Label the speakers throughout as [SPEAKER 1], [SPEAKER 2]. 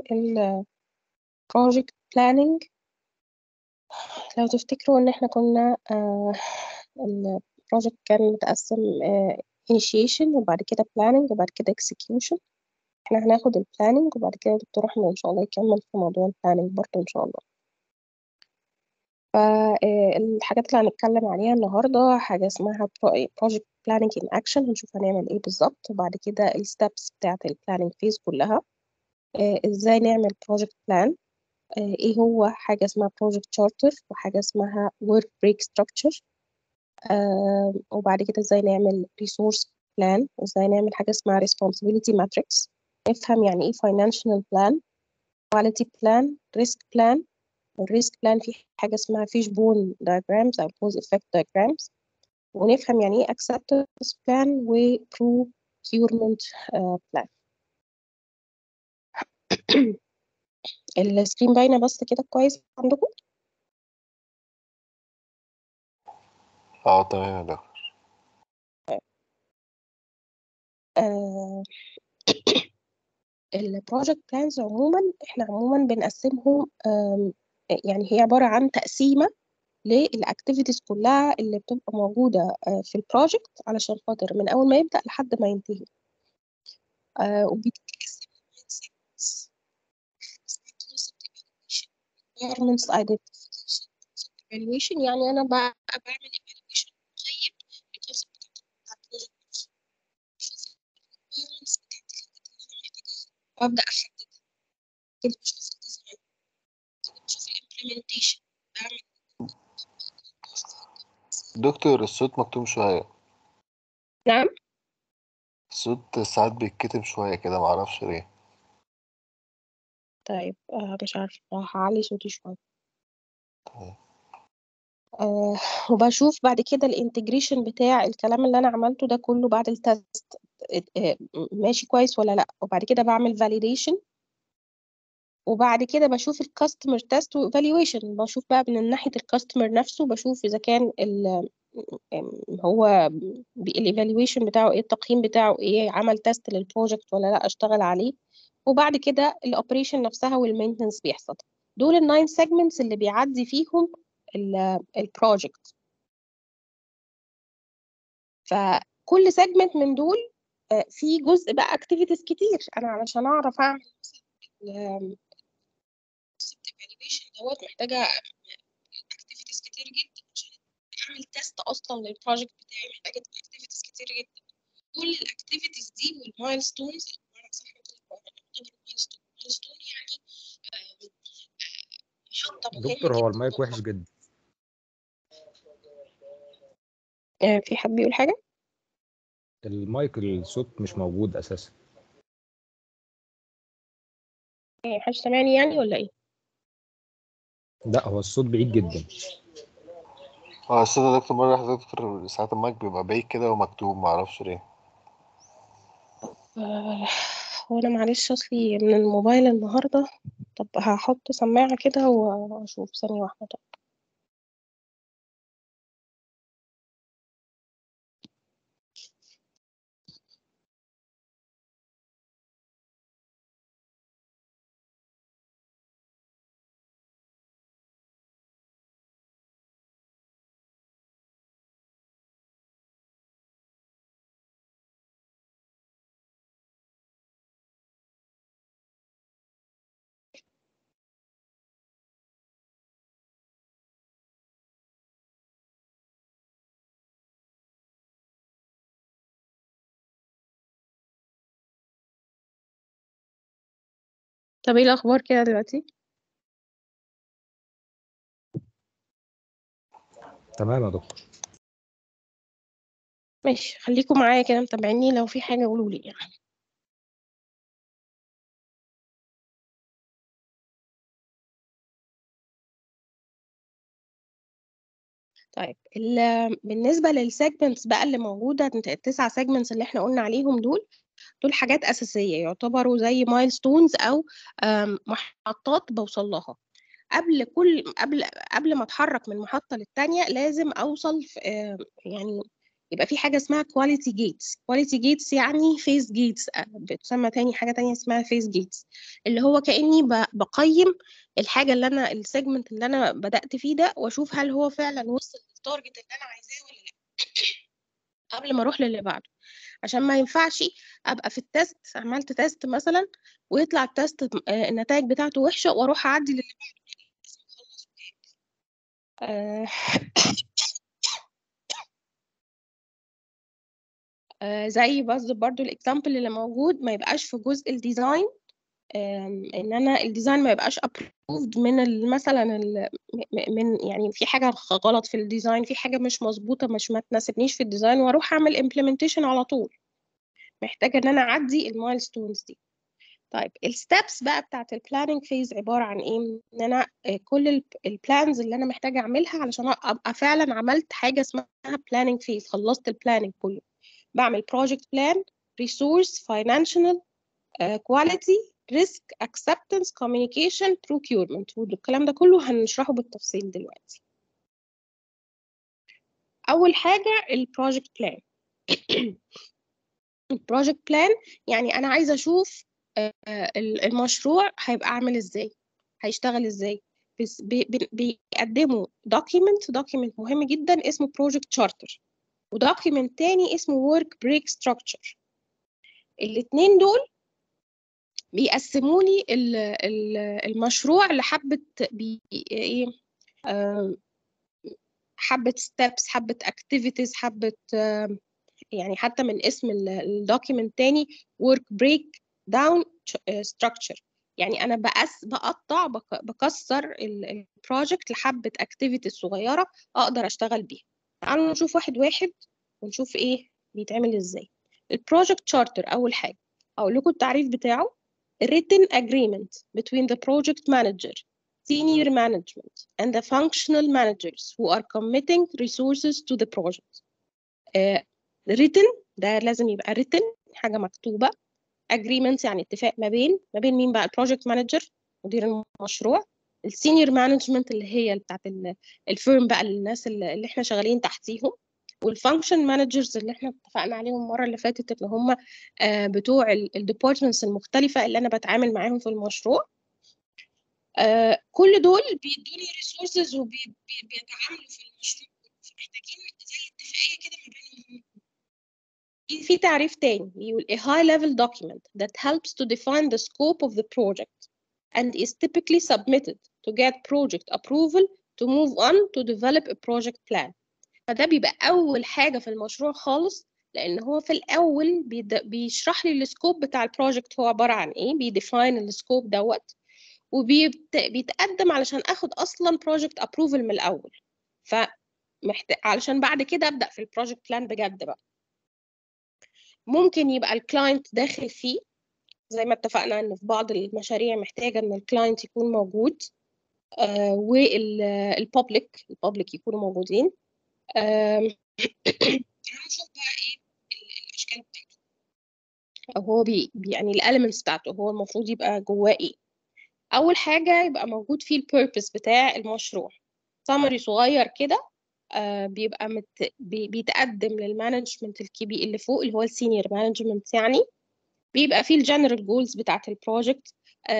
[SPEAKER 1] ال project planning لو تفتكروا إن إحنا كنا آه ال project كان متقسم آه initiation وبعد كده planning وبعد كده execution إحنا هناخد ال planning وبعد كده دكتور أحمد إن شاء الله يكمل في موضوع ال planning برضه إن شاء الله فالحاجات اللي هنتكلم عليها النهاردة حاجة اسمها pro- project planning in action هنشوف هنعمل ايه بالظبط وبعد كده الستبس بتاعة ال planning phase كلها آه، ازاي نعمل project plan آه، ايه هو حاجة اسمها project charter وحاجة اسمها work break structure آه، وبعد كده ازاي نعمل resource plan وازاي نعمل حاجة اسمها responsibility matrix نفهم يعني ايه financial plan quality plan risk plan الريسك بلان في حاجة اسمها فيش بون diagrams أو cause effect diagrams ونفهم يعني ايه acceptance plan و procurement آه، plan السكرين باينة بس كده كويس عندكم
[SPEAKER 2] اه تمام يا دكتور
[SPEAKER 1] آه، البروجكت بلانز عموما احنا عموما بنقسمهم آم، يعني هي عبارة عن تقسيمة للأكتيفيتيز كلها اللي بتبقى موجودة آه، في البروجكت علشان خاطر من أول ما يبدأ لحد ما ينتهي آه، وبتتقسم segments. requirements identification evaluation يعني أنا بقى بعمل evaluation طيب للconcept بتاع البروجكت نفسه بشوف requirements بتاعت الحاجات اللي أنا محتاجاها وأبدأ أحددها كده بشوف الديزاين كده بشوف الامبلمنتيشن بعمل
[SPEAKER 2] دكتور الصوت مكتوم شوية
[SPEAKER 1] نعم
[SPEAKER 2] الصوت ساعات بيتكتم شوية كده معرفش ليه
[SPEAKER 1] طيب آه مش عارفة هعلي صوتي شوية
[SPEAKER 2] تمام.
[SPEAKER 1] آه وبشوف بعد كده الانتجريشن بتاع الكلام اللي أنا عملته ده كله بعد التست آه، ماشي كويس ولا لأ وبعد كده بعمل validation وبعد كده بشوف الكاستمر تيست وايفالويشن بشوف بقى من ناحية الكاستمر نفسه بشوف إذا كان ال هو الايفالويشن بتاعه ايه التقييم بتاعه ايه عمل تيست للبروجكت ولا لا اشتغل عليه وبعد كده الاوبريشن نفسها والمينتنس بيحصل دول الناين سيجمنتس اللي بيعدي فيهم البروجكت فكل سيجمنت من دول آه، في جزء بقى اكتيفيتيز كتير انا علشان اعرف اعمل الايفالويشن دوت محتاجه اكتيفيتيز كتير جدا عشان اعمل تيست اصلا للبروجكت بتاعي محتاجه اكتيفيتيز كتير جدا كل الاكتيفيتيز دي والمايلستونز صح مايلستون يعني آه، آه، محطه مهمه
[SPEAKER 3] دكتور هو
[SPEAKER 1] جدا
[SPEAKER 3] المايك وحش جدا
[SPEAKER 1] آه، في حد بيقول حاجه
[SPEAKER 3] المايك الصوت مش موجود اساسا
[SPEAKER 1] إيه، محدش سامعني يعني ولا ايه
[SPEAKER 3] لا هو الصوت بعيد جدا
[SPEAKER 2] اه الصوت يا دكتور مرة واحدة دكتور ساعات المايك بيبقى بعيد كده ومكتوب معرفش ليه
[SPEAKER 1] آه، هو انا معلش اصلي من الموبايل النهارده طب هحط سماعه كده واشوف ثانيه واحده طب طب ايه الاخبار كده دلوقتي
[SPEAKER 3] تمام يا دكتور
[SPEAKER 1] ماشي خليكم معايا كده متابعيني لو في حاجه قولوا لي يعني طيب ال- بالنسبه للسيجمنتس بقى اللي موجوده التسع سيجمنتس اللي احنا قلنا عليهم دول دول حاجات اساسيه يعتبروا زي مايلستونز او آم، محطات بوصل لها قبل كل قبل قبل ما اتحرك من محطه للتانيه لازم اوصل في آم، يعني يبقى في حاجه اسمها كواليتي جيتس كواليتي جيتس يعني فيس جيتس بتسمى تاني حاجه تانية اسمها فيس جيتس اللي هو كاني ب- بقيم الحاجه اللي انا السيجمنت اللي انا بدات فيه ده واشوف هل هو فعلا وصل للتارجت اللي انا عايزاه ولا لا قبل ما اروح للي بعده عشان ما ينفعش ابقى في التست عملت تيست مثلا ويطلع التست آه، النتائج بتاعته وحشه واروح اعدي للي بعده لازم اخلصه آه، آه، زي بس برضو الاكزامبل اللي موجود ما يبقاش في جزء الديزاين آم، ان انا الديزاين ما يبقاش ابروفد من ال- مثلا ال- م- من يعني في حاجه غلط في الديزاين في حاجه مش مظبوطه مش ما تناسبنيش في الديزاين واروح اعمل امبلمنتيشن على طول محتاجه ان انا اعدي المايلستونز دي طيب الستبس بقى بتاعت البلاننج فيز عباره عن ايه ان انا آه، كل البلانز اللي انا محتاجه اعملها علشان ابقى فعلا عملت حاجه اسمها بلاننج فيز خلصت البلاننج كله بعمل بروجكت بلان ريسورس فاينانشال كواليتي ريسك اكسبتنس كوميونيكيشن بروكيورمنت والكلام ده كله هنشرحه بالتفصيل دلوقتي اول حاجه البروجكت بلان البروجكت بلان يعني انا عايزه اشوف آه، ال- المشروع هيبقى عامل ازاي هيشتغل ازاي بس بي- بي- بيقدموا دوكيمنت دوكيمنت مهم جدا اسمه بروجكت تشارتر ودوكيمنت تاني اسمه ورك بريك ستراكشر الاتنين دول بيقسموا لي ال- ال- المشروع لحبة بي ايه آم، حبة ستيبس حبة اكتيفيتيز حبة آم، يعني حتى من اسم الدوكيمنت تاني work break down structure يعني انا بقس بقطع بك- بكسر البروجكت لحبة اكتيفيتيز صغيرة اقدر اشتغل بيها تعالوا نشوف واحد واحد ونشوف ايه بيتعمل ازاي البروجكت تشارتر اول حاجة اقول لكم التعريف بتاعه written agreement between the project manager senior management and the functional managers who are committing resources to the project آه، written ده لازم يبقى written حاجة مكتوبة agreement يعني اتفاق ما بين ما بين مين بقى البروجكت مانجر مدير المشروع السينيور مانجمنت اللي هي بتاعت ال- الفيرم بقى الناس اللي اللي احنا شغالين تحتيهم والفانكشن مانجرز اللي احنا اتفقنا عليهم المره اللي فاتت اللي هم آه، بتوع الديبارتمنتس المختلفه اللي انا بتعامل معاهم في المشروع آه، كل دول بيدوني ريسورسز وبيتعاملوا في المشروع فمحتاجين زي اتفاقيه كده ما بينهم في في تعريف تاني بيقول a high level document that helps to define the scope of the project and is typically submitted to get project approval to move on to develop a project plan فده بيبقى أول حاجة في المشروع خالص لأن هو في الأول بيد- بيشرح لي السكوب بتاع البروجكت هو عبارة عن إيه بيديفاين السكوب دوت وبيتقدم علشان اخد اصلا بروجكت ابروفل من الاول فمحتاج علشان بعد كده ابدا في البروجكت بلان بجد بقى ممكن يبقى الكلاينت داخل فيه زي ما اتفقنا ان في بعض المشاريع محتاجه ان الكلاينت يكون موجود آه والبابليك البابليك يكونوا موجودين آم، تعالوا نشوف بقى ايه ال- الاشكال بتاعته او هو بي بي- يعني الاليمنتس بتاعته هو المفروض يبقى جواه ايه اول حاجه يبقى موجود فيه البيربس بتاع المشروع سمري صغير كده آه، بيبقى مت... بي... بيتقدم للمانجمنت الكبير اللي فوق اللي هو السينيور مانجمنت يعني بيبقى فيه الجنرال جولز بتاعت البروجكت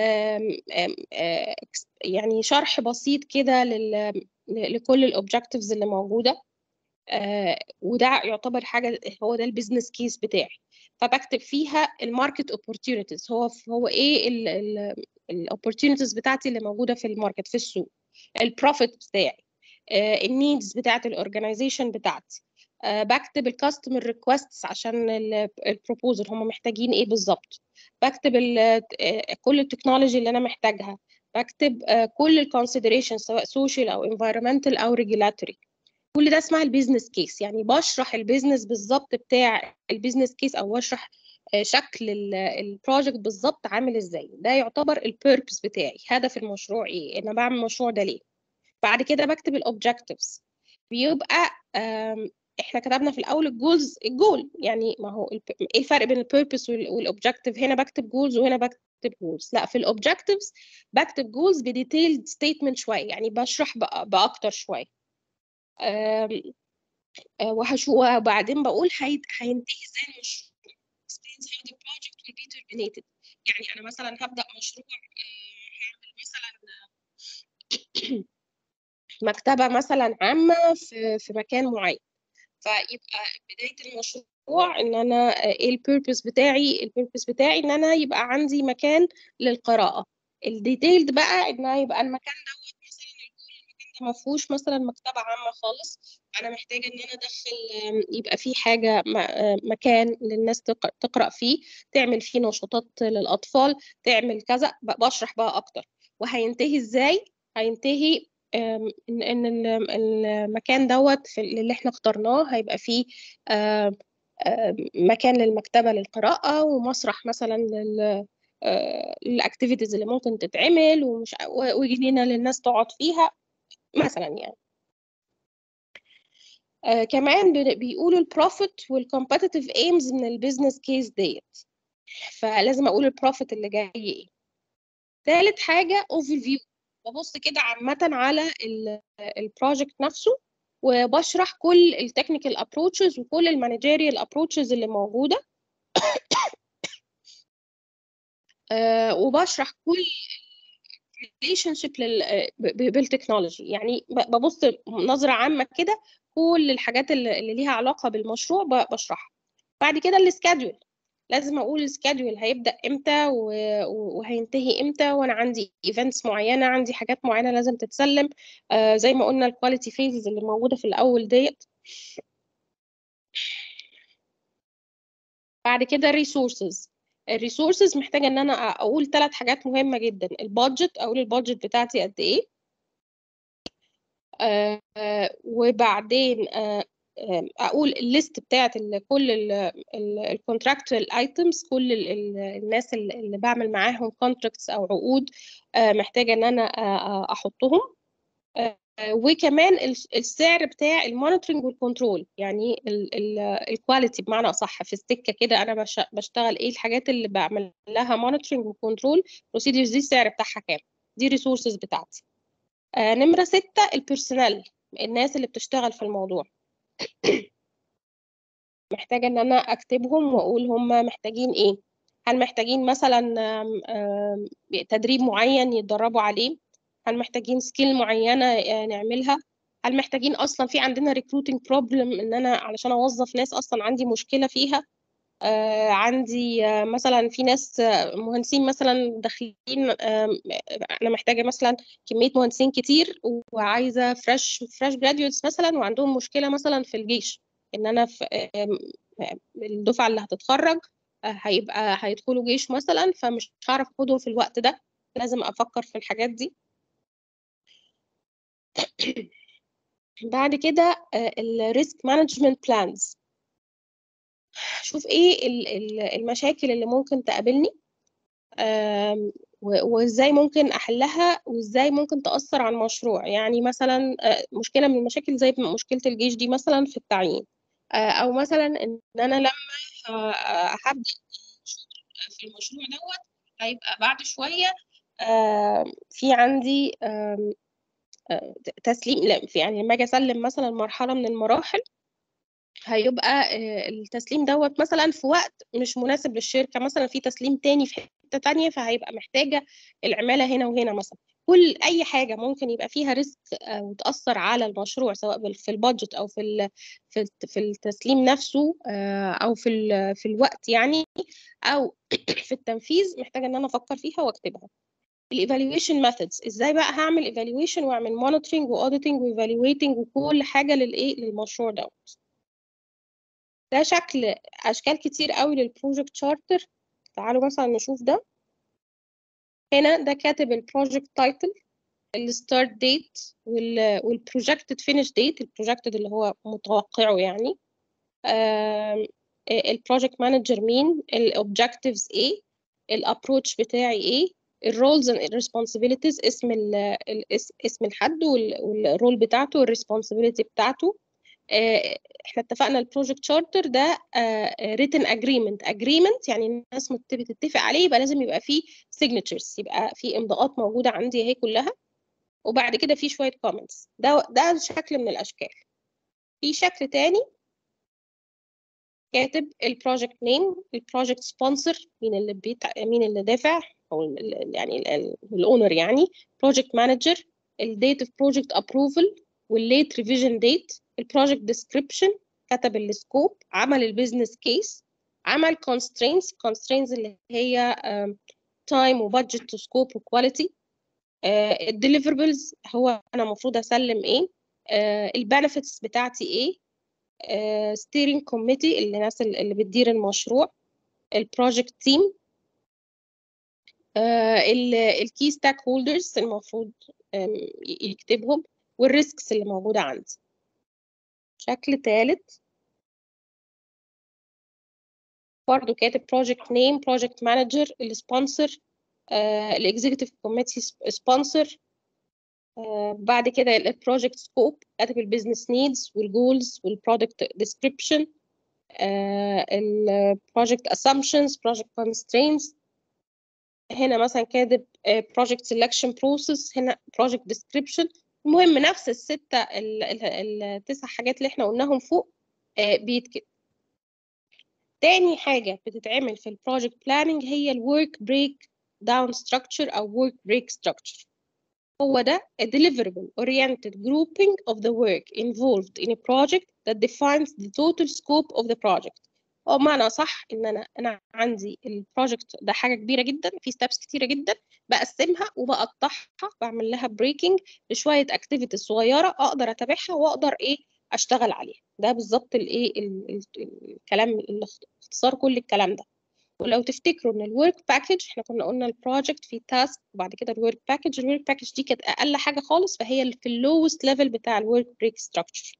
[SPEAKER 1] يعني شرح بسيط كده لل... ل- لكل الاوبجكتيفز اللي موجوده آه، وده يعتبر حاجه هو ده البيزنس كيس بتاعي فبكتب فيها الماركت اوبورتيونيتيز هو هو ايه الاوبورتيونيتيز بتاعتي اللي موجوده في الماركت في السوق البروفيت بتاعي النيدز بتاعت الاورجنايزيشن بتاعتي آه، بكتب الكاستمر ريكويستس عشان البروبوزل هم محتاجين ايه بالظبط بكتب ال- آه، كل التكنولوجي اللي انا محتاجها بكتب آه، كل الكونسيدريشن سواء سوشيال او انفايرمنتال او ريجولاتوري كل ده اسمها البيزنس كيس يعني بشرح البيزنس بالظبط بتاع البيزنس كيس او بشرح آه، شكل البروجكت بالظبط عامل ازاي ده يعتبر البيربس بتاعي هدف المشروع ايه انا بعمل المشروع ده ليه بعد كده بكتب الاوبجكتيفز بيبقى آم، احنا كتبنا في الاول الجولز الجول يعني ما هو الب- ايه الفرق بين البيربس والاوبجكتيف هنا بكتب جولز وهنا بكتب جولز لا في الاوبجكتيفز بكتب جولز بديتيلد ستيتمنت شويه يعني بشرح بأ- باكتر شويه آم، آه، وهشو وبعدين بقول هي- هينتهي ازاي المشروع explains how the project will be terminated يعني انا مثلا هبدا مشروع آه، هعمل مثلا آه، مكتبه مثلا عامه في في مكان معين فيبقى بدايه المشروع ان انا آه، ايه البيربز بتاعي البيربز بتاعي ان انا يبقى عندي مكان للقراءه الديتيلد بقى ان يبقى المكان دوت مثلا الجول المكان ده ما فيهوش مثلا مكتبه عامه خالص انا محتاجه ان انا ادخل آم، يبقى في حاجه م- آه، مكان للناس تق- تقرا فيه تعمل فيه نشاطات للاطفال تعمل كذا ب- بشرح بقى اكتر وهينتهي ازاي هينتهي آم، ان ان ال- المكان دوت في اللي احنا اخترناه هيبقى فيه آم، آم، مكان للمكتبه للقراءه ومسرح مثلا لل الاكتيفيتيز اللي ممكن تتعمل ومش و- وجنينه للناس تقعد فيها مثلا يعني آه كمان بي- بيقولوا البروفيت والكومبتيتيف ايمز من البيزنس كيس ديت فلازم اقول البروفيت اللي جاي ايه ثالث حاجه اوفر فيو ببص كده عامه على البروجكت نفسه وبشرح كل التكنيكال ابروتشز وكل المانجيريال ابروتشز اللي موجوده آه وبشرح كل ريليشن شيب بالتكنولوجي يعني ب- ببص نظره عامه كده كل الحاجات اللي اللي ليها علاقه بالمشروع ب- بشرحها بعد كده السكادول لازم اقول السكادول هيبدا امتى و- و- وهينتهي امتى وانا عندي ايفنتس معينه عندي حاجات معينه لازم تتسلم آه زي ما قلنا الكواليتي فيزز اللي موجوده في الاول ديت بعد كده الريسورسز الريسورسز محتاجه ان انا اقول ثلاث حاجات مهمه جدا البادجت اقول البادجت بتاعتي قد ايه آه، آه، وبعدين آه، آه، اقول الليست بتاعت ال- كل الكونتراكتوال ايتمز كل ال- ال- الناس اللي اللي بعمل معاهم كونتراكتس او عقود آه، محتاجه ان انا آه، آه، احطهم آه، وكمان ال- السعر بتاع المونيتورنج والكنترول يعني الكواليتي بمعنى اصح في السكه كده انا بش- بشتغل ايه الحاجات اللي بعمل لها مونيتورنج وكنترول بروسيدرز دي السعر بتاعها كام دي ريسورسز بتاعتي آه، نمرة ستة البيرسونال الناس اللي بتشتغل في الموضوع محتاجة ان انا اكتبهم واقول هم محتاجين ايه هل محتاجين مثلا آم، آم، تدريب معين يتدربوا عليه هل محتاجين سكيل معينة آه، نعملها هل محتاجين اصلا في عندنا ريكروتنج بروبلم ان انا علشان اوظف ناس اصلا عندي مشكلة فيها آه عندي آه مثلا في ناس آه مهندسين مثلا داخلين آه انا محتاجه مثلا كميه مهندسين كتير وعايزه فريش فريش جراديوتس مثلا وعندهم مشكله مثلا في الجيش ان انا في آم، آم، الدفعه اللي هتتخرج آه هيبقى هيدخلوا جيش مثلا فمش هعرف اخدهم في الوقت ده لازم افكر في الحاجات دي بعد كده الريسك مانجمنت بلانز شوف ايه ال- ال- المشاكل اللي ممكن تقابلني آم، و- وازاي ممكن احلها وازاي ممكن تأثر على المشروع يعني مثلا آه، مشكلة من المشاكل زي مشكلة الجيش دي مثلا في التعيين آه، او مثلا ان انا لما آه، هبدأ شغل في المشروع دوت هيبقى بعد شوية آم، في عندي آم، آه، تسليم لا، في- يعني لما اجي اسلم مثلا مرحلة من المراحل هيبقى آه، التسليم دوت مثلا في وقت مش مناسب للشركة مثلا في تسليم تاني في حتة تانية فهيبقى محتاجة العمالة هنا وهنا مثلا كل أي حاجة ممكن يبقى فيها ريسك وتأثر على المشروع سواء بال- في البادجت أو في ال- في الت- في التسليم نفسه آه، أو في ال- في الوقت يعني أو في التنفيذ محتاجة إن أنا أفكر فيها وأكتبها الايفالويشن ميثودز ازاي بقى هعمل ايفالويشن واعمل مونيتورنج واوديتنج وايفالويتنج وكل حاجه للايه للمشروع ده ده شكل اشكال كتير قوي للبروجكت شارتر تعالوا مثلا نشوف ده هنا ده كاتب البروجكت تايتل الستارت ديت والبروجكتد فينيش ديت البروجكتد اللي هو متوقعه يعني البروجكت مانجر مين الاوبجكتيفز ايه الابروتش بتاعي ايه الرولز اند responsibilities اسم ال ال- اس- اسم الحد والرول بتاعته والريسبونسبيلتي بتاعته آه، احنا اتفقنا البروجكت شارتر ده ريتن اجريمنت اجريمنت يعني الناس مت- بتتفق عليه يبقى لازم يبقى فيه signatures يبقى في امضاءات موجوده عندي اهي كلها وبعد كده في شويه comments ده ده شكل من الاشكال في شكل تاني كاتب البروجكت نيم البروجكت سبونسر مين اللي بيتع... مين اللي دافع او ال- ال- يعني الاونر يعني بروجكت مانجر الديت اوف بروجكت ابروفل والليت ريفيجن ديت البروجكت ديسكريبشن كتب السكوب عمل البيزنس كيس عمل constraints constraints اللي هي تايم وبادجت وسكوب وكواليتي الديليفربلز هو انا المفروض اسلم ايه البنفيتس بتاعتي ايه ستيرنج كوميتي الناس اللي بتدير المشروع البروجكت تيم الكي ستاك هولدرز المفروض آم، ي- يكتبهم والريسكس اللي موجودة عندي شكل ثالث برضه كاتب project name project manager السبونسر الاكزيكتيف كوميتي سبونسر بعد كده البروجكت سكوب كاتب البيزنس نيدز والجولز والبرودكت ديسكريبشن البروجكت assumptions project constraints هنا مثلا كاتب project selection process هنا project description المهم نفس الستة ال- ال- التسع حاجات اللي احنا قلناهم فوق آه، بيتكتب تاني حاجة بتتعمل في البروجكت بلاننج هي الورك بريك داون structure أو work break structure هو ده a deliverable oriented grouping of the work involved in a project that defines the total scope of the project أو معنى صح إن أنا أنا عندي البروجكت ده حاجة كبيرة جدا في steps كتيرة جدا بقسمها وبقطعها بعمل لها breaking لشوية activities صغيرة أقدر أتابعها وأقدر إيه أشتغل عليها ده بالظبط الإيه ال- ال- الكلام الاخت- اختصار كل الكلام ده ولو تفتكروا ان الورك باكج احنا كنا قلنا البروجكت في تاسك وبعد كده الورك باكج الورك باكج دي كانت اقل حاجه خالص فهي اللي في اللوست ليفل بتاع الورك بريك ستراكشر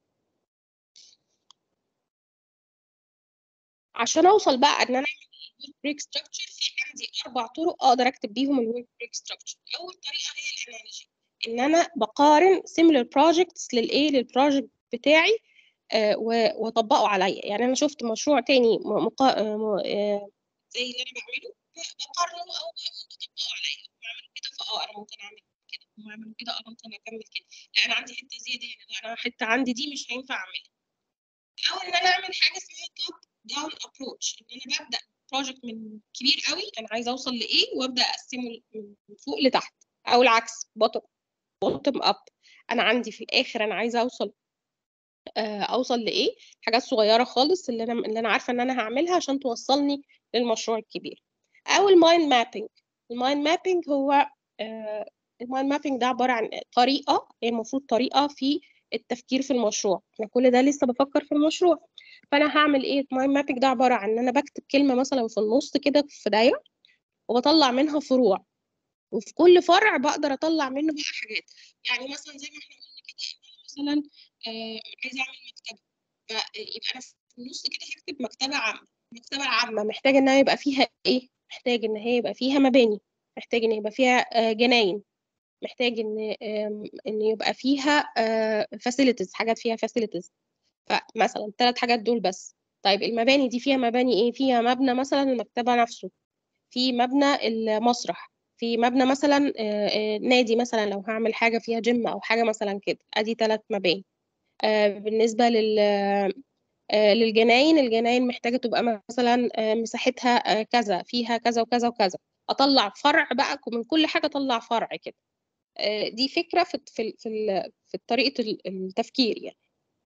[SPEAKER 1] عشان اوصل بقى ان انا اعمل الورك بريك ستراكشر في عندي اربع طرق اقدر اكتب بيهم الورك بريك ستراكشر اول طريقه هي الانالوجي ان انا بقارن similar projects للايه للبروجكت بتاعي آه، و- واطبقه عليا يعني انا شفت مشروع تاني م- مقا... آه، م- آه، زي اللي انا بعمله ب- بقارنه او بطبقه عليا بعمل كده فاه انا ممكن اعمل كده واعمل كده اه ممكن اكمل كده لا انا عندي حته زياده هنا لا انا حته عندي دي مش هينفع اعملها او ان انا اعمل حاجه اسمها توب داون ابروتش ان انا ببدا بروجكت من كبير قوي انا عايزه اوصل لايه وابدا اقسمه من فوق لتحت او العكس بوتوم بوتوم اب انا عندي في الاخر انا عايزه اوصل آه، اوصل لايه حاجات صغيره خالص اللي انا اللي انا عارفه ان انا هعملها عشان توصلني للمشروع الكبير او المايند مابينج المايند مابينج هو المايند مابينج ده عباره عن طريقه هي المفروض طريقه في التفكير في المشروع انا كل ده لسه بفكر في المشروع فانا هعمل ايه المايند مابينج ده عباره عن ان انا بكتب كلمه مثلا في النص كده في دايره وبطلع منها فروع وفي كل فرع بقدر اطلع منه بقى حاجات يعني مثلا زي ما احنا قلنا كده ان انا مثلا آه، عايزه اعمل مكتبه فيبقى انا في النص كده هكتب مكتبه عامه المكتبه العامه محتاجه انها يبقى فيها ايه محتاج ان هي يبقى فيها مباني محتاج ان يبقى فيها آه، جناين محتاج ان آم، ان يبقى فيها فاسيلتيز حاجات فيها فاسيلتيز فمثلا الثلاث حاجات دول بس طيب المباني دي فيها مباني ايه فيها مبنى مثلا المكتبه نفسه في مبنى المسرح في مبنى مثلا آه، آه، نادي مثلا لو هعمل حاجه فيها جيم او حاجه مثلا كده ادي ثلاث مباني آه، بالنسبه لل آه، للجناين الجناين محتاجه تبقى مثلا آه، مساحتها آه، كذا فيها كذا وكذا وكذا اطلع فرع بقى من كل حاجه اطلع فرع كده آه، دي فكره في في في في طريقه ال- التفكير يعني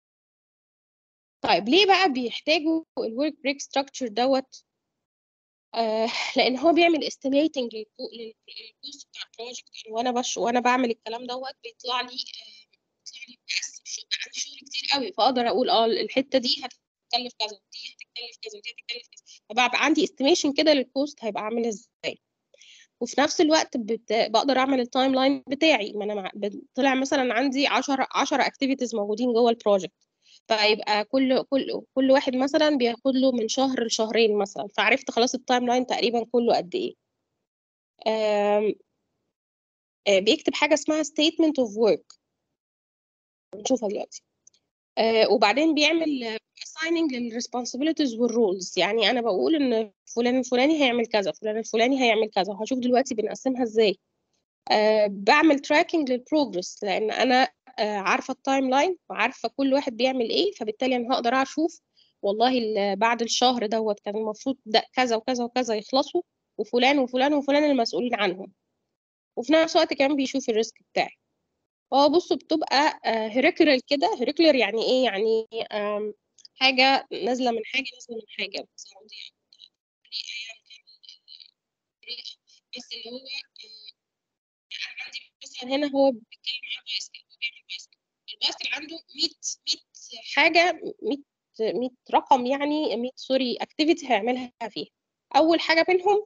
[SPEAKER 1] طيب ليه بقى بيحتاجوا الورك بريك ستراكشر دوت آه لان هو بيعمل استيميتنج للكوست بتاع البروجكت يعني وانا بش وانا بعمل الكلام دوت بيطلع لي آه بيطلع لي بقسم شغل عندي شغل كتير قوي فاقدر اقول اه الحته دي هتكلف كذا ودي هتكلف كذا ودي هتكلف كذا فبقى عندي استيميشن كده للكوست هيبقى عامل ازاي وفي نفس الوقت بت... بقدر اعمل التايم لاين بتاعي ما انا مع... ب- طلع مثلا عندي 10 10 اكتيفيتيز موجودين جوه البروجكت فيبقى كل كل كل واحد مثلا بياخد له من شهر لشهرين مثلا فعرفت خلاص التايم لاين تقريبا كله قد ايه آم، آه، بيكتب حاجه اسمها statement of work نشوفها دلوقتي آه، وبعدين بيعمل آه، assigning للresponsibilities والروles يعني انا بقول ان فلان الفلاني هيعمل كذا فلان الفلاني هيعمل كذا وهشوف دلوقتي بنقسمها ازاي آه، بعمل tracking للبروجرس لان انا آه، عارفه التايم لاين وعارفه كل واحد بيعمل ايه فبالتالي انا هقدر اشوف والله ال- بعد الشهر دوت كان المفروض ده كذا وكذا وكذا يخلصوا وفلان وفلان وفلان المسؤولين عنهم وفي نفس الوقت كمان بيشوف الريسك بتاعي هو بصوا بتبقى هيريكولر كده هيريكولر يعني ايه يعني آم، حاجه نازله من حاجه نازله من حاجه بس يعني بس اللي هو آه، انا عندي مثلا هنا هو بيتكلم عن بايسكل هو بيعمل بايسكل البايسكل عنده 100 100 حاجه 100 100 رقم يعني 100 سوري اكتيفيتي هيعملها فيها اول حاجه منهم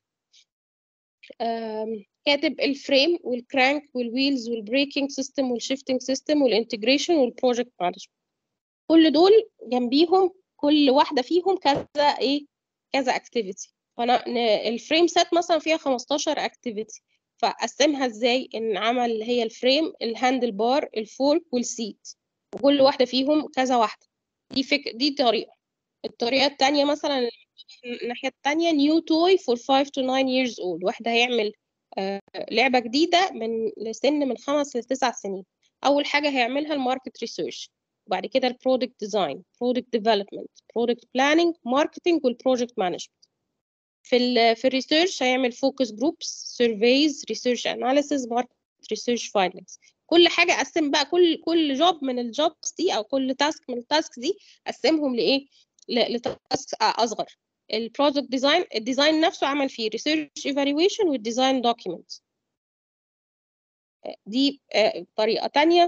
[SPEAKER 1] آم، كاتب الفريم والكرانك والويلز والبريكنج سيستم والشيفتنج سيستم والانتجريشن والبروجكت مانجمنت كل دول جنبيهم كل واحده فيهم كذا ايه كذا اكتيفيتي فانا ن- الفريم سيت مثلا فيها 15 اكتيفيتي فاقسمها ازاي ان عمل هي الفريم الهاندل بار الفورك والسيت وكل واحده فيهم كذا واحده دي فك... دي طريقه الطريقه التانية مثلا اللي مكتوبة الناحيه التانية نيو توي فور 5 to 9 years old واحده هيعمل آه، لعبه جديده من لسن من خمس لتسع سنين اول حاجه هيعملها الماركت ريسيرش وبعد كده البرودكت ديزاين برودكت ديفلوبمنت برودكت بلاننج ماركتنج والبروجكت مانجمنت في ال في الريسيرش هيعمل فوكس جروبس سيرفيز ريسيرش اناليسيس ماركت ريسيرش فايندنجز كل حاجه اقسم بقى كل كل جوب من الجوبس دي او كل تاسك من التاسك دي اقسمهم لايه ل- لتاسك اصغر البروجكت ديزاين الديزاين نفسه عمل فيه ريسيرش ايفالويشن والديزاين دوكيمنت دي آه، طريقه تانية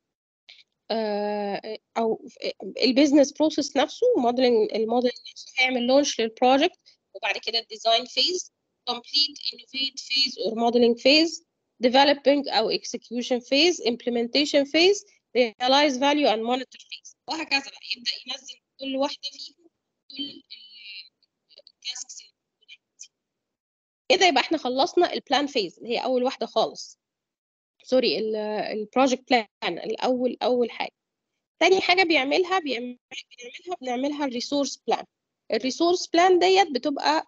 [SPEAKER 1] آه، او البيزنس بروسيس نفسه موديلنج الموديل نفسه هيعمل لونش للبروجكت وبعد كده الديزاين فيز complete innovate phase or modeling phase developing او execution phase implementation phase realize value and monitor phase وهكذا بقى يبدأ ينزل كل واحدة فيهم كل التاسكس اللي موجودة عندي. كده يبقى احنا خلصنا البلان فيز اللي هي اول واحدة خالص سوري البروجكت بلان الاول اول حاجة تاني حاجة بيعملها بيعمل- بنعملها بنعملها الريسورس بلان الريسورس بلان ديت بتبقى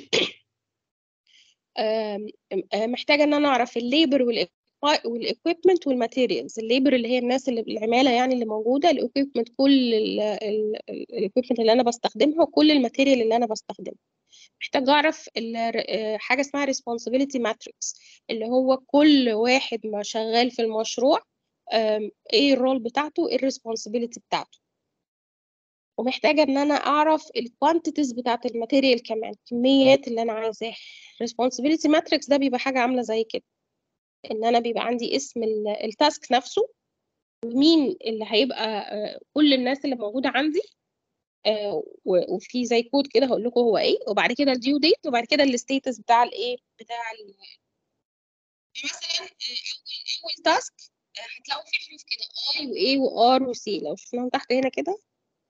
[SPEAKER 1] آم، آم، محتاجة ان انا اعرف الليبر والاكويبمنت والماتيريالز الليبر اللي هي الناس اللي العمالة يعني اللي موجودة الاكويبمنت كل الاكويبمنت اللي انا بستخدمها وكل الماتيريال اللي انا بستخدمها محتاج اعرف ال- آه، حاجة اسمها responsibility matrix اللي هو كل واحد ما شغال في المشروع آم، ايه الرول بتاعته ايه الريسبونسبيلتي بتاعته ومحتاجة ان انا اعرف الكوانتيتيز بتاعت الماتيريال كمان الكميات اللي انا عايزاها responsibility matrix ده بيبقى حاجة عاملة زي كده ان انا بيبقى عندي اسم ال- التاسك نفسه مين اللي هيبقى آه، كل الناس اللي موجودة عندي آه، و- وفي زي كود كده هقول لكم هو ايه وبعد كده الديو ديت وبعد كده الستيتس بتاع الايه بتاع ال- مثلا آه، اول اول تاسك هتلاقوا فيه حروف كده اي واي وار وسي لو شفناهم تحت هنا كده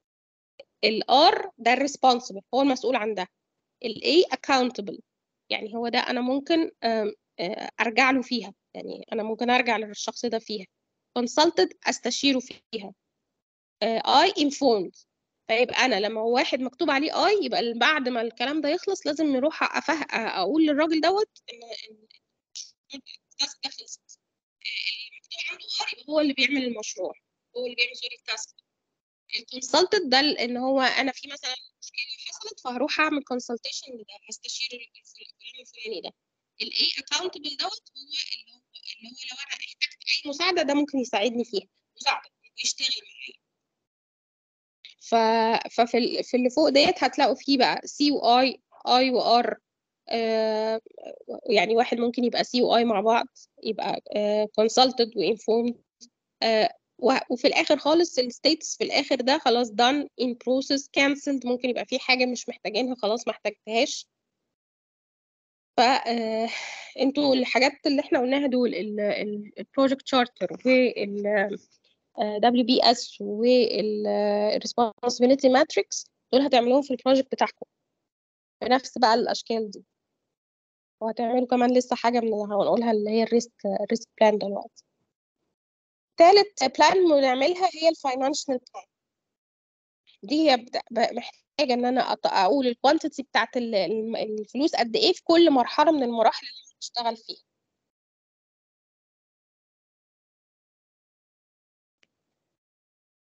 [SPEAKER 1] الار ده الريسبونسبل هو المسؤول عن ده الاي accountable يعني هو ده انا ممكن آم، آه، ارجع له فيها يعني انا ممكن ارجع للشخص ده فيها consulted استشيره فيها اي informed فيبقى انا لما هو واحد مكتوب عليه اي يبقى بعد ما الكلام ده يخلص لازم نروح أفه... اقول للراجل دوت ان إن التاسك ده خلص اللي مكتوب عنده ار يبقى هو اللي بيعمل المشروع هو اللي بيعمل سوري التاسك الكونسلتنت ده ان هو انا في مثلا مشكله حصلت فهروح اعمل كونسلتيشن لده هستشير الفلان الفلاني ده الاي اكاونتبل دوت هو اللي هو اللي هو لو انا احتجت اي مساعده ده ممكن يساعدني فيها مساعده ويشتغل معايا ف... ففي ال... في اللي فوق ديت هتلاقوا فيه بقى سي واي اي وار آه يعني واحد ممكن يبقى سي واي مع بعض يبقى كونسلتد وانفورمد وفي الاخر خالص الستيتس في الاخر ده خلاص done in process cancelled ممكن يبقى في حاجه مش محتاجينها خلاص ما احتاجتهاش ف آه، انتوا الحاجات اللي احنا قلناها دول البروجكت شارتر وال دبليو بي اس والريسبونسبيلتي ماتريكس دول هتعملوهم في البروجكت بتاعكم بنفس بقى الاشكال دي وهتعملوا كمان لسه حاجه من اللي هنقولها اللي هي الريسك الريسك بلان دلوقتي تالت بلان بنعملها هي الفاينانشال بلان دي هي بت- ب- محتاجه ان انا أط- اقول الكوانتيتي بتاعت ال- الم- الفلوس قد ايه في كل مرحله من المراحل اللي انا بشتغل فيها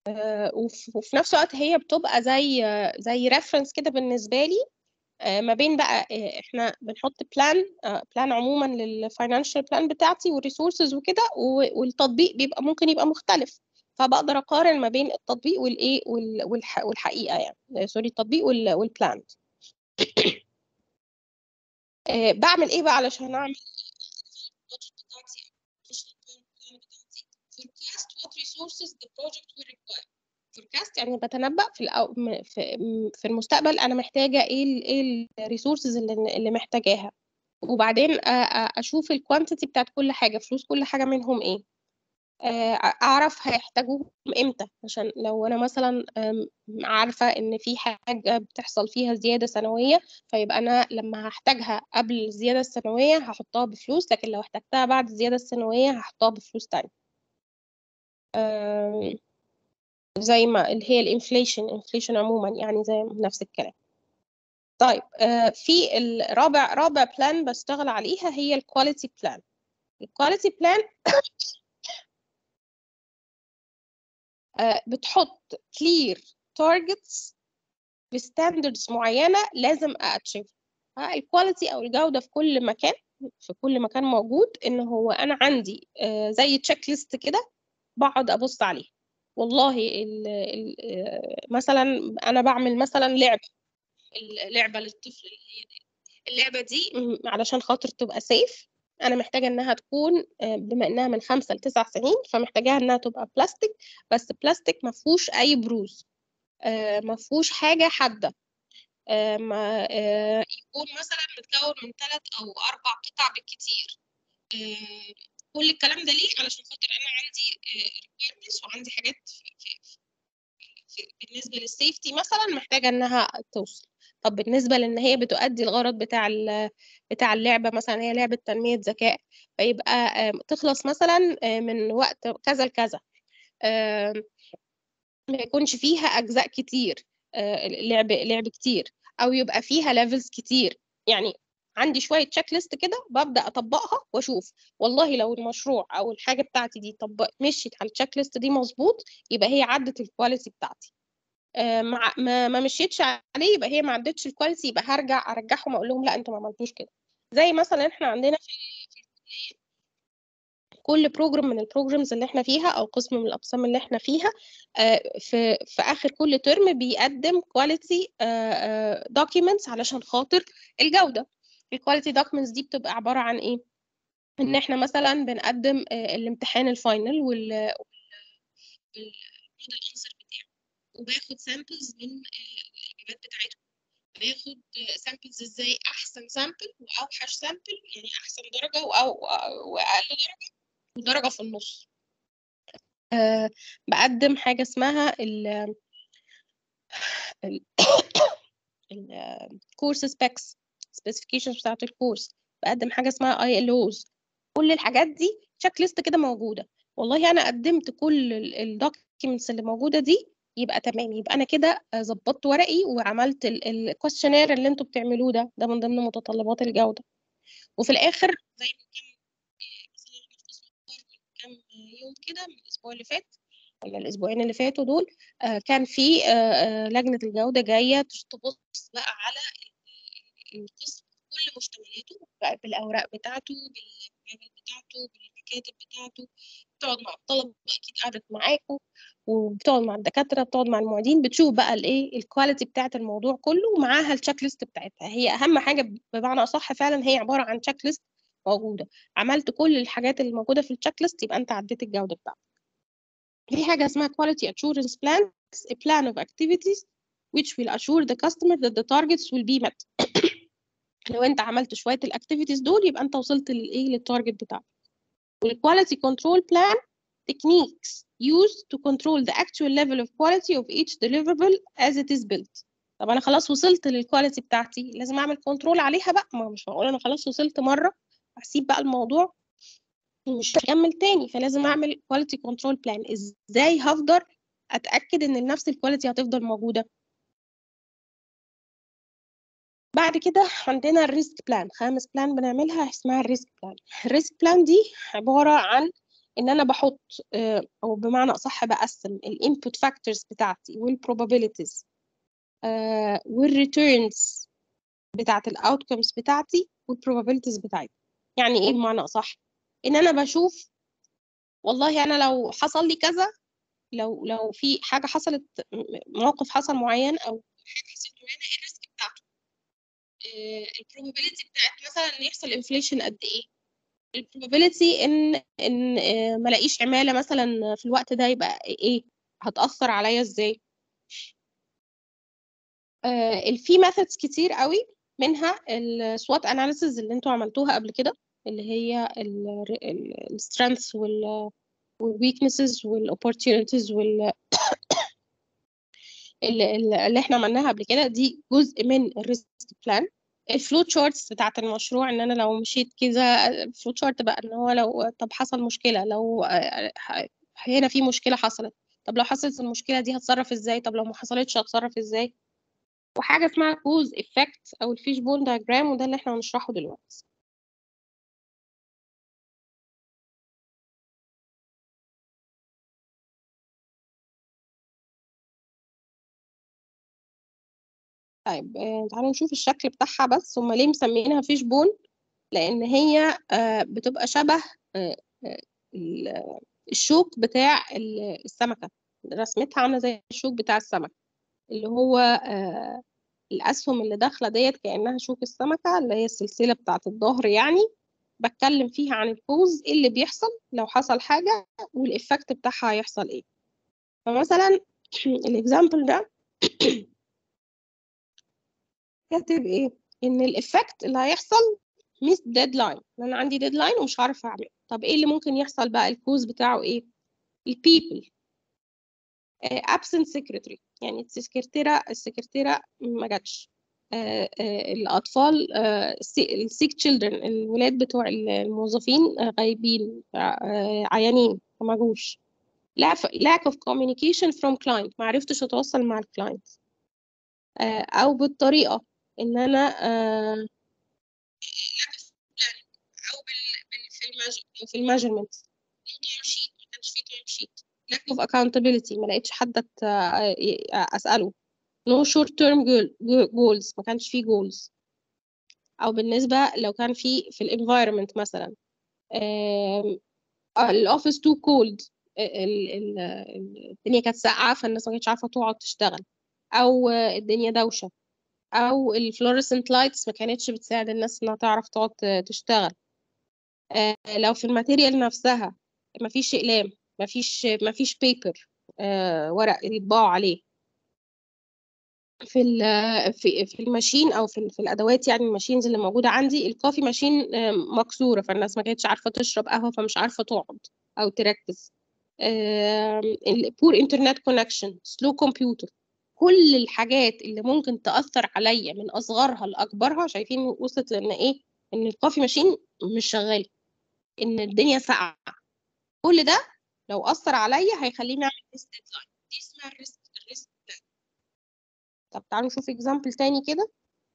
[SPEAKER 1] آه، وف- وفي نفس الوقت هي بتبقى زي زي ريفرنس كده بالنسبه لي آه، ما بين بقى آه، احنا بنحط بلان بلان عموما للفاينانشال بلان بتاعتي والريسورسز وكده و- والتطبيق بيبقى ممكن يبقى مختلف فبقدر اقارن ما بين التطبيق والايه وال- والح- والحقيقه يعني آه، سوري التطبيق وال- والبلان آه، بعمل ايه بقى علشان اعمل البادجت بتاعتي البلان بتاعتي forecast what resources the project will require forecast يعني بتنبأ في الأو... م- في م- في المستقبل انا محتاجه ايه ال ايه الريسورسز اللي اللي محتاجاها وبعدين أ- أ- اشوف الكوانتيتي بتاعت كل حاجه فلوس كل حاجه منهم ايه آه، اعرف هيحتاجوهم امتى عشان لو انا مثلا أم، عارفه ان في حاجه بتحصل فيها زياده سنويه فيبقى انا لما هحتاجها قبل الزياده السنويه هحطها بفلوس لكن لو احتجتها بعد الزياده السنويه هحطها بفلوس تانية أم، زي ما اللي هي الانفليشن انفليشن عموما يعني زي نفس الكلام طيب آه، في الرابع رابع بلان بشتغل عليها هي الكواليتي بلان الكواليتي بلان بتحط clear targets بستاندردز معينة لازم أتشيف الكواليتي أو الجودة في كل مكان في كل مكان موجود إن هو أنا عندي آه، زي تشيك ليست كده بقعد أبص عليه والله ال ال آه، مثلا أنا بعمل مثلا لعبة اللعبة للطفل اللي هي دي. اللعبة دي م- علشان خاطر تبقى سيف أنا محتاجة إنها تكون آه، بما إنها من خمسة لتسع سنين فمحتاجاها إنها تبقى بلاستيك بس بلاستيك ما فيهوش أي بروز آه، ما فيهوش حاجة حادة آه، ما آه، يكون مثلا متكون من ثلاث أو أربع قطع بالكتير آه، كل الكلام ده ليه علشان خاطر أنا عندي ريكويرمنتس وعندي حاجات في في في بالنسبة للسيفتي مثلا محتاجة إنها توصل طب بالنسبة لأن هي بتؤدي الغرض بتاع ال- بتاع اللعبة مثلا هي لعبة تنمية ذكاء فيبقى آه، تخلص مثلا آه، من وقت كذا لكذا آه، ما يكونش فيها أجزاء كتير آه، لعب لعب كتير أو يبقى فيها ليفلز كتير يعني عندي شوية تشيك ليست كده ببدأ أطبقها وأشوف والله لو المشروع أو الحاجة بتاعتي دي طبق مشيت على التشيك ليست دي مظبوط يبقى هي عدت الكواليتي بتاعتي آه، مع ما ما مشيتش عليه يبقى هي ما عدتش الكواليتي يبقى هرجع ارجعهم اقول لهم لا انتوا ما عملتوش كده زي مثلا احنا عندنا في في الكليه كل بروجرام من البروجرامز اللي احنا فيها او قسم من الاقسام اللي احنا فيها آه، في في اخر كل ترم بيقدم كواليتي دوكيومنتس علشان خاطر الجوده الكواليتي دوكيومنتس دي بتبقى عباره عن ايه ان احنا مثلا بنقدم آه، الامتحان الفاينل وال والموديل انسر بتاعه وباخد سامبلز من آه، الاجابات بتاعتهم باخد سامبلز ازاي احسن سامبل واوحش سامبل يعني احسن درجه وأو واقل درجه ودرجه في النص أه بقدم حاجه اسمها ال الكورس سبيكس سبيسيفيكيشنز بتاعت الكورس بقدم حاجه اسمها اي ال اوز كل الحاجات دي تشيك ليست كده موجوده والله انا قدمت كل الدوكيومنتس اللي موجوده دي يبقى تمام يبقى انا كده آه، ظبطت ورقي وعملت الكويشنير اللي انتوا بتعملوه ده ده من ضمن متطلبات الجوده وفي الاخر زي ما كان آه، مثلا احنا في قسم الكار من كام يوم كده من الاسبوع اللي فات ولا الاسبوعين اللي فاتوا دول آه، كان في آه، آه، لجنه الجوده جايه تبص بقى على القسم كل مشتملاته بقى بالاوراق بتاعته بالمعامل بتاعته بالمكاتب بتاعته بتقعد مع الطلبه اكيد قعدت معاكم وبتقعد مع الدكاتره بتقعد مع المعيدين بتشوف بقى الايه الكواليتي بتاعت الموضوع كله ومعاها التشيك ليست بتاعتها هي اهم حاجه بمعنى اصح فعلا هي عباره عن تشيك ليست موجوده عملت كل الحاجات اللي موجوده في التشيك ليست يبقى انت عديت الجوده بتاعتك في حاجه اسمها quality assurance plan a plan of activities which will assure the customer that the targets will be met لو انت عملت شويه الاكتيفيتيز دول يبقى انت وصلت للايه للتارجت بتاعك والكواليتي كنترول بلان techniques used to control the actual level of quality of each deliverable as it is built طب انا خلاص وصلت للكواليتي بتاعتي لازم اعمل كنترول عليها بقى ما مش هقول انا خلاص وصلت مره هسيب بقى الموضوع ومش هكمل تاني فلازم اعمل كواليتي كنترول بلان ازاي هفضل اتاكد ان نفس الكواليتي هتفضل موجوده بعد كده عندنا الريسك بلان خامس بلان بنعملها اسمها الريسك بلان الريسك بلان دي عبارة عن ان انا بحط آه، او بمعنى اصح بقسم الانبوت فاكتورز بتاعتي والبروبابيلتيز والريتيرنز بتاعت الاوتكمز بتاعتي والبروبابيلتيز بتاعتي يعني ايه بمعنى اصح ان انا بشوف والله انا لو حصل لي كذا لو لو في حاجه حصلت م- موقف حصل معين او حاجه حصلت معينه ايه الريسك بتاعته البروبابيلتي بتاعت مثلا ان يحصل انفليشن قد ايه البروبابيلتي ان ان آه، ما الاقيش عماله مثلا في الوقت ده يبقى ايه هتاثر عليا ازاي آه، في methods كتير قوي منها السوات اناليسز اللي انتوا عملتوها قبل كده اللي هي السترينثs وال والويكنسز والاوبورتيونيتيز وال اللي, اللي احنا عملناها قبل كده دي جزء من الريسك بلان الفلو تشارتس بتاعت المشروع ان انا لو مشيت كده فلو تشارت بقى ان هو لو طب حصل مشكله لو آه، ح- هنا في مشكله حصلت طب لو حصلت المشكله دي هتصرف ازاي طب لو ما حصلتش هتصرف ازاي وحاجه اسمها كوز افكت او الفيش بون دايجرام وده اللي احنا هنشرحه دلوقتي طيب آه، تعالوا نشوف الشكل بتاعها بس هما ليه مسمينها فيش بون لان هي آه، بتبقى شبه آه، آه، ال- الشوك بتاع ال- السمكه رسمتها عامله زي الشوك بتاع السمك اللي هو آه، الاسهم اللي داخله ديت كانها شوك السمكه اللي هي السلسله بتاعه الظهر يعني بتكلم فيها عن الكوز ايه اللي بيحصل لو حصل حاجه والإفكت بتاعها هيحصل ايه فمثلا الاكزامبل ده كاتب ايه ان الإفكت اللي هيحصل ميس ديدلاين انا عندي ديدلاين ومش عارفه اعمل طب ايه اللي ممكن يحصل بقى الكوز بتاعه ايه البيبل absent secretary يعني السكرتيرة السكرتيرة ما جاتش آه، آه، الأطفال السيك تشيلدرن الولاد بتوع الموظفين آه، غايبين آه، عيانين ما جوش lack lack of communication from client ما عرفتش أتواصل مع الكلاينت أو بالطريقة إن أنا آه، lack of planning أو بال بال- في المج في الميجرمنت تايم شيت ما كانش في تايم شيت lack of accountability ما لقيتش حد أت- آه، أسأله no short term goal- goals ما كانش فيه goals او بالنسبه لو كان في في الانفايرمنت مثلا الاوفيس تو كولد الدنيا كانت ساقعه فالناس ما كانتش عارفه تقعد تشتغل او آه، الدنيا دوشه او الفلوريسنت لايتس ما كانتش بتساعد الناس انها تعرف تقعد ت- تشتغل آه، لو في الماتيريال نفسها ما فيش اقلام ما فيش ما فيش بيبر ورق يطبعوا عليه في ال في في الماشين او في, ال- في الادوات يعني الماشينز اللي موجوده عندي الكوفي ماشين آه، مكسوره فالناس ما كانتش عارفه تشرب قهوه فمش عارفه تقعد او تركز البور انترنت كونكشن سلو كمبيوتر كل الحاجات اللي ممكن تاثر عليا من اصغرها لاكبرها شايفين وصلت لان ايه ان الكوفي ماشين مش شغال ان الدنيا ساقعه كل ده لو اثر عليا هيخليني اعمل ريسك ديدلاين دي اسمها الريسك الريسك طب تعالوا نشوف اكزامبل تاني كده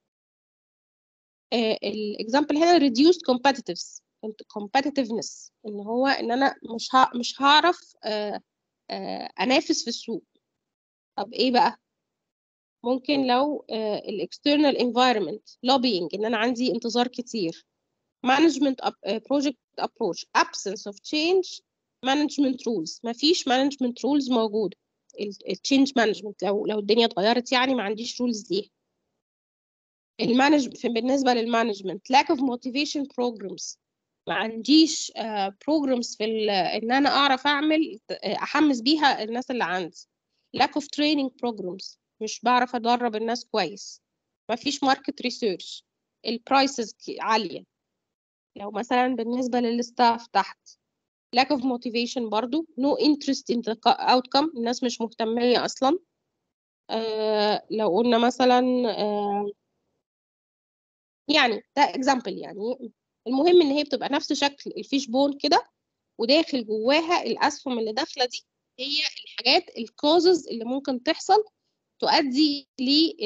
[SPEAKER 1] الاكزامبل هنا reduced competitiveness competitiveness ان هو ان انا مش ها مش هعرف آه، آه، انافس في السوق طب ايه بقى ممكن لو ال external environment lobbying ان انا عندي انتظار كتير management up- آه، project approach absence of change management rules مفيش management rules موجودة ال change management لو لو الدنيا اتغيرت يعني ما عنديش rules ليها المانج في- بالنسبة للمانجمنت lack of motivation programs ما عنديش آه، programs في ال- ان انا اعرف اعمل آه، احمس بيها الناس اللي عندي lack of training programs مش بعرف ادرب الناس كويس ما فيش market research البرايسز عالية لو مثلا بالنسبة للستاف تحت lack of motivation برضو no interest in the co- outcome الناس مش مهتمية اصلا آه، لو قلنا مثلا آه، يعني ده اكزامبل يعني المهم ان هي بتبقى نفس شكل الفيش بون كده وداخل جواها الاسهم اللي داخله دي هي الحاجات الكوزز اللي ممكن تحصل تؤدي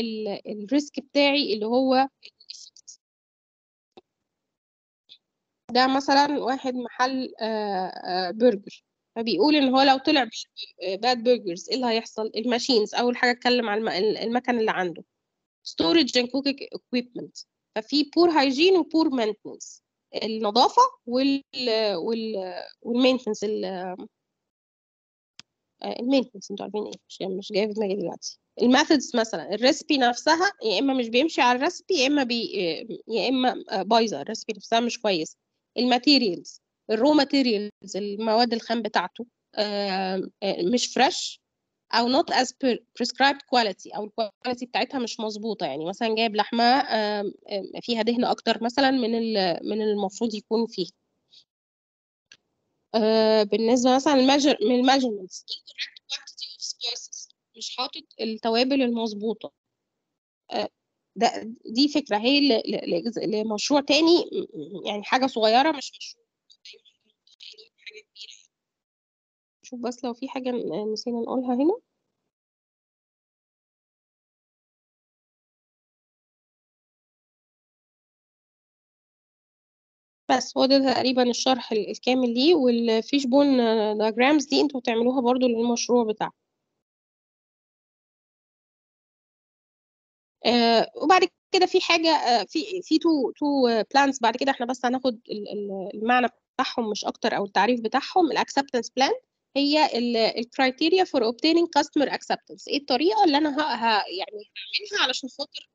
[SPEAKER 1] للريسك بتاعي اللي هو ده مثلا واحد محل آه، آه، برجر فبيقول ان هو لو طلع باد برجرز ايه اللي هيحصل الماشينز اول حاجه اتكلم على الم- المكن اللي عنده storage and cooking equipment ففي poor hygiene و poor maintenance النظافه وال وال والمينتنس المينتنس انتوا عارفين ايه مش مش جايه في دماغي دلوقتي الميثودز مثلا الريسبي نفسها يا اما مش بيمشي على الريسبي يا اما بي يا اما بايظه الريسبي نفسها مش كويس الماتيريالز الرو ماتيريالز المواد الخام بتاعته آم، آه، مش فريش او not as per prescribed quality او الكواليتي بتاعتها مش مظبوطه يعني مثلا جايب لحمه آم، آم، فيها دهن اكتر مثلا من ال- من المفروض يكون فيها آه، بالنسبه مثلا الميجر من الميجرمنتس incorrect quantity of spices مش حاطط التوابل المظبوطه آه، ده دي فكره هي ل- ل- لجزء- لمشروع تاني م- يعني حاجه صغيره مش مشروع يعني حاجه كبيره شوف بس لو في حاجه ن- نسينا نقولها هنا بس هو ده تقريبا الشرح ال- الكامل ليه والفيش بون دياجرامز دي انتوا بتعملوها برضو للمشروع بتاعكم آه وبعد كده في حاجه آه في في تو تو بلانز بعد كده احنا بس هناخد ال- ال- المعنى بتاعهم مش اكتر او التعريف بتاعهم الاكسبتنس بلان هي الكرايتيريا فور obtaining customer acceptance ايه الطريقه اللي انا ه... ه... يعني هعملها علشان خاطر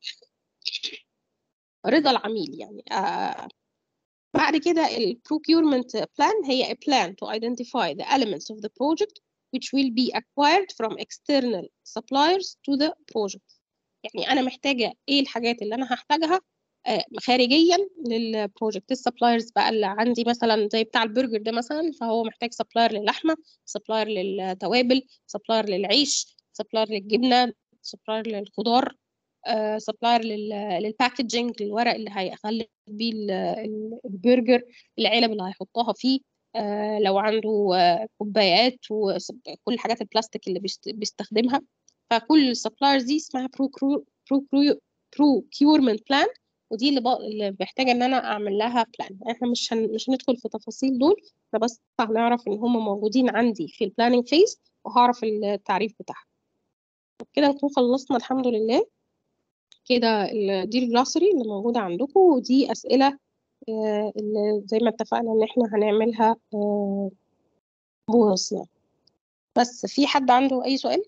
[SPEAKER 1] رضا العميل يعني آه بعد كده ال procurement plan هي a plan to identify the elements of the project which will be acquired from external suppliers to the project يعني انا محتاجه ايه الحاجات اللي انا هحتاجها آه، خارجيا للبروجكت السبلايرز بقى اللي عندي مثلا زي بتاع البرجر ده مثلا فهو محتاج سبلاير للحمه سبلاير للتوابل سبلاير للعيش سبلاير للجبنه سبلاير للخضار سبلاير للباكجينج الورق اللي هيخلي بيه ال- ال- البرجر العلب اللي هيحطها فيه آه، لو عنده آه، كوبايات وكل الحاجات البلاستيك اللي بيست- بيستخدمها فكل السبلايرز دي اسمها برو procurement بلان ودي اللي, بق... اللي محتاجه ان انا اعمل لها بلان احنا مش هن... مش هندخل في تفاصيل دول احنا بس هنعرف ان هم موجودين عندي في البلاننج فيز وهعرف التعريف بتاعها كده نكون خلصنا الحمد لله كده ال- دي الجلاسري اللي موجودة عندكم ودي أسئلة آه، اللي زي ما اتفقنا إن إحنا هنعملها آه، بونص يعني بس في حد عنده أي سؤال؟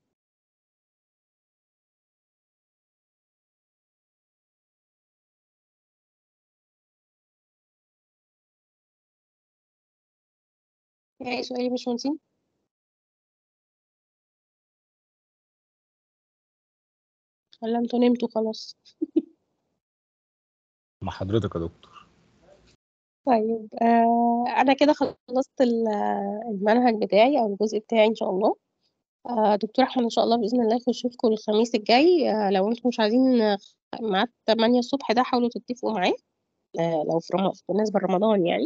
[SPEAKER 1] في أي سؤال يا باشمهندسين؟ ولا انتوا نمتوا خلاص؟
[SPEAKER 3] مع حضرتك يا دكتور
[SPEAKER 1] طيب آه أنا كده خلصت ال- المنهج بتاعي أو الجزء بتاعي إن شاء الله آه دكتور أحمد إن شاء الله بإذن الله يشوفكم الخميس الجاي آه لو انتوا مش عايزين آه، ميعاد 8 الصبح ده حاولوا تتفقوا معاه آه لو في رم... بالنسبة لرمضان يعني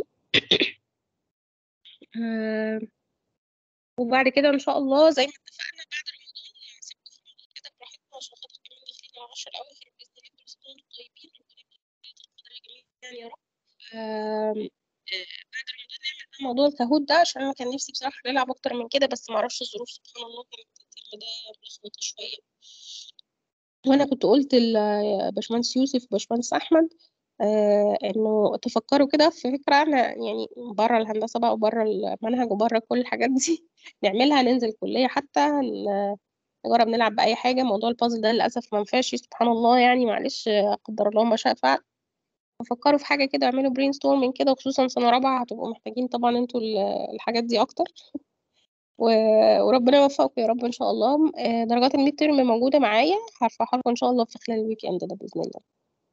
[SPEAKER 1] آه وبعد كده إن شاء الله زي ما اتفقنا بعد رمضان هنسيبكم في رمضان كده براحتكم عشان خاطر كمان داخلين على 10 الأواخر بإذن الله كل سنة وانتم طيبين ربنا يكرمكم القدر جميعا يا رب آم، آه، بعد رمضان نعمل بقى موضوع الكهوت ده عشان أنا كان نفسي بصراحة نلعب أكتر من كده بس معرفش الظروف سبحان الله كانت الترم ده ملخبطة شوية وانا كنت قلت لباشمهندس يوسف وباشمهندس احمد آه انه تفكروا كده في فكره انا يعني بره الهندسه بقى وبره المنهج وبره كل الحاجات دي نعملها ننزل كليه حتى ن- نجرب نلعب باي حاجه موضوع البازل ده للاسف ما نفعش سبحان الله يعني معلش آه، قدر الله ما شاء فعل فكروا في حاجه كده اعملوا برين ستورمينج كده وخصوصا سنه رابعه هتبقوا محتاجين طبعا انتوا ال- الحاجات دي اكتر و- وربنا يوفقكم يا رب ان شاء الله آه، درجات الميد تيرم موجوده معايا هرفعها لكم ان شاء الله في خلال الويك اند ده باذن الله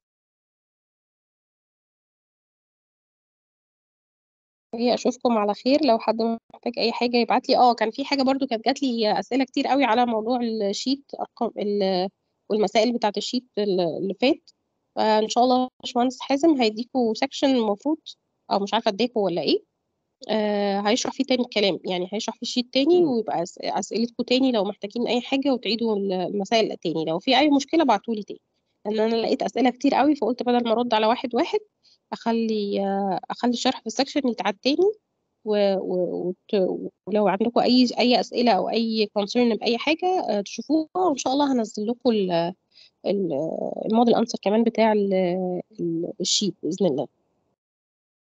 [SPEAKER 1] هي اشوفكم على خير لو حد محتاج اي حاجه يبعت لي اه كان في حاجه برضو كانت جات لي اسئله كتير قوي على موضوع الشيت ارقام ال- والمسائل بتاعه الشيت ال- اللي فات فان شاء الله باشمهندس حازم هيديكوا سكشن المفروض او مش عارفه اديكوا ولا ايه آه هيشرح فيه تاني الكلام يعني هيشرح فيه الشيت تاني ويبقى أس- اسئلتكم تاني لو محتاجين اي حاجه وتعيدوا المسائل تاني لو في اي مشكله ابعتولي تاني لان انا لقيت اسئله كتير قوي فقلت بدل ما ارد على واحد واحد اخلي آه، اخلي الشرح في السكشن يتعاد تاني و- و- وت- ولو عندكم اي اي اسئله او اي كونسيرن باي حاجه آه، تشوفوها وان شاء الله هنزل لكم ال- ال- الموديل انسر كمان بتاع ال- ال- الشيت باذن الله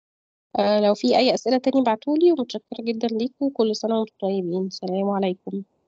[SPEAKER 1] آه، لو في اي اسئله تاني بعتولي ومتشكره جدا ليكم كل سنه وانتم طيبين سلام عليكم